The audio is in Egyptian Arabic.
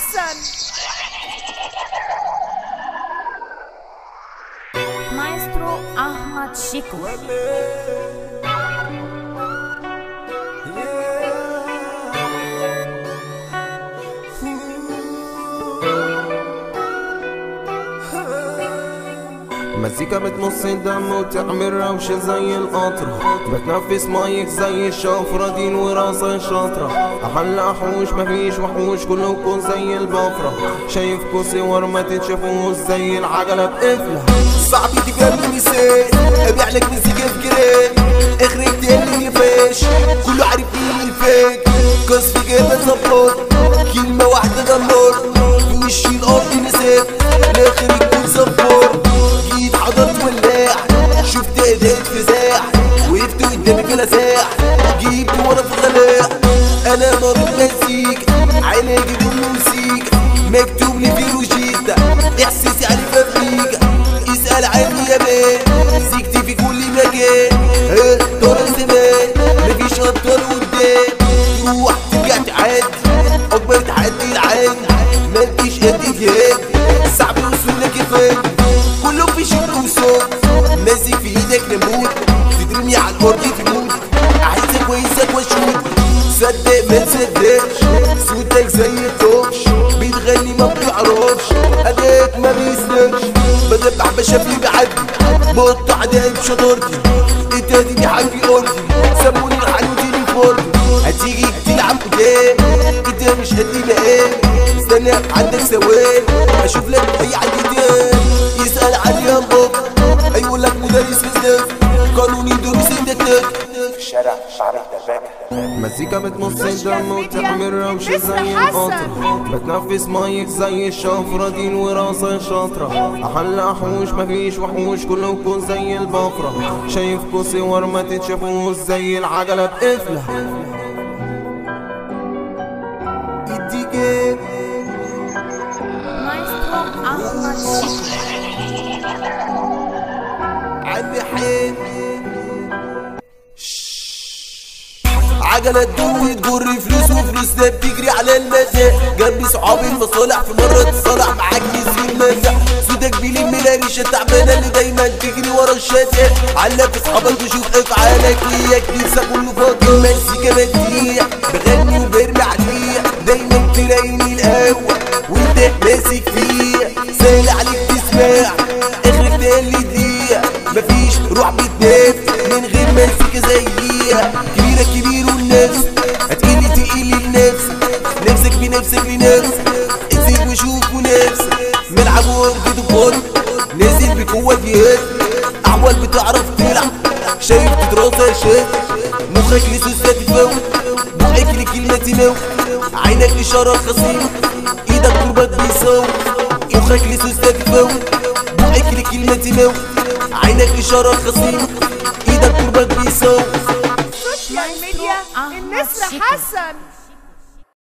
حسن مايسترو أحمد شيكو مزيكا بتمص الدم وتعمل روشة زي القطر بتنفس مايك زي الشفرة دي الوراثة شاطرة أحلى أحوش مفيش وحوش كلكم زي البفرة شايفكوا صور ما تتشافوش زي العجلة بقفلة صعب تجنني سي ابيع لك مزيكا في جرين اخرج تقلني فيش كله عارف مين الفيك قص في جيبه زبط كلمة واحدة دمر في وشي الارض مسك الاخر يكون زبور جيت حضرت ولاع شفت ايديك فزاع وقفت قدامي بلا ساح جيت وانا في غلاء انا مريض مزيك علاجي بالموسيقى مكتوب لي في روجيتا احساسي على فابريكا اسأل عني يا مان زيكتي في كل مكان ها ترى زمان مفيش ابطال قدام تروح ترجع تعدي اكبر تحدي العالم ما تجيش قد جهاد صعب الوصول لك فين كله في شك وصوت ماسك في ايدك نموت تدرمي على الارض تموت عايزك وعايزك واشوت صدق ما تصدقش صوتك زي الطوش بتغني ما بتعرفش اداك ما بيسلكش بدبح بشافلي بعدي بقطع دايب بشطارتي انت دي حاجي ارضي سموني الحنوتي فورتي هتيجي تلعب قدام انت مش قد مقام استنى عندك ثواني اشوف لك اي عديدان يسأل عليها بابا هيقول لك مدرس فيزيك قانوني دروس الدكتور مزيكا بتمص الدم وتعمل روشة زي القطر بتنفس مايك زي الشفرة دي الوراثة شاطرة أحلى أحوش مفيش وحوش كلكم زي البفرة شايفكوا صور ما تتشافوش زي العجلة بقفلة ادي جيب مايسترو أحمد شيكو عندي حين عجلة تدوي تجر فلوس وفلوسنا بتجري على المزاج جنبي صحابي المصالح في مرة تصالح معاك نسي المزاج سودك بيلم ريشة تعبانة اللي دايما تجري ورا الشاشة علق في صحابك وشوف افعالك وياك نفسك كله فاضي المزيكا بديع بغني وبرمي عليها دايما تلاقيني الاول وانت ماسك فيها سهل عليك تسمع اخرك تقلي دقيقة مفيش روح بتنام من غير مزيكا زيها كبيرة كبير والنفس هتقلي تقيلي لنفسك نفسك بنفسك لنفسك انزل وشوف ونفسك ملعب وارجد وفرق نازل بقوة جهاد احوال بتعرف تلعب شايف تدراسة شايف مخك لسوسة تفوت بقك لكلمة تموت عينك إشارة خصيمة ايدك قربك بيصوت مخك لسوسة تفوت بقك لكلمة تموت عينك إشارة خصيمة ايدك قربك بيصوت سوشيال ميديا النسر حسن